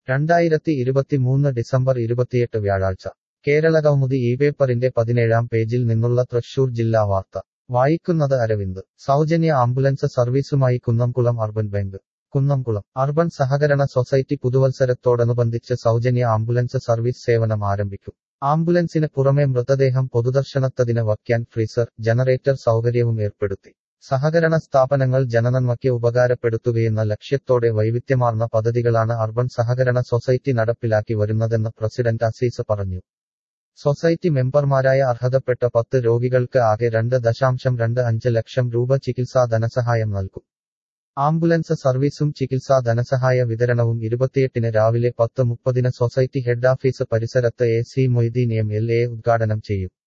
രണ്ടായിരത്തി ഇരുപത്തിമൂന്ന് ഡിസംബർ ഇരുപത്തിയെട്ട് വ്യാഴാഴ്ച കേരളകൗമുദി ഈ പേപ്പറിന്റെ പതിനേഴാം പേജിൽ നിന്നുള്ള തൃശൂർ ജില്ലാ വാർത്ത വായിക്കുന്നത് അരവിന്ദ് സൗജന്യ ആംബുലൻസ് സർവീസുമായി Kunnamkulam urban bank Kunnamkulam urban സഹകരണ സൊസൈറ്റി പുതുവത്സരത്തോടനുബന്ധിച്ച് സൗജന്യ ആംബുലൻസ് സർവീസ് സേവനം ആരംഭിക്കും ആംബുലൻസിന് പുറമെ മൃതദേഹം പൊതുദർശനത്തതിന് വയ്ക്കാൻ ഫ്രീസർ ജനറേറ്റർ സൗകര്യവും ഏർപ്പെടുത്തി സഹകരണ സ്ഥാപനങ്ങൾ ജനനന്മയ്ക്ക് ഉപകാരപ്പെടുത്തുകയെന്ന ലക്ഷ്യത്തോടെ വൈവിധ്യമാർന്ന പദ്ധതികളാണ് അർബൻ സഹകരണ സൊസൈറ്റി നടപ്പിലാക്കി വരുന്നതെന്ന് പ്രസിഡന്റ് അസീസ് പറഞ്ഞു സൊസൈറ്റി മെമ്പർമാരായ അർഹതപ്പെട്ട പത്ത് രോഗികൾക്ക് ആകെ രണ്ട് ദശാംശം രണ്ട് അഞ്ച് ലക്ഷം രൂപ ചികിത്സാ ധനസഹായം നൽകും ആംബുലൻസ് സർവീസും ചികിത്സാ ധനസഹായ വിതരണവും ഇരുപത്തിയെട്ടിന് രാവിലെ പത്ത് മുപ്പതിന് സൊസൈറ്റി ഹെഡ് ഓഫീസ് പരിസരത്ത് A C Moideen M L A ഉദ്ഘാടനം ചെയ്യും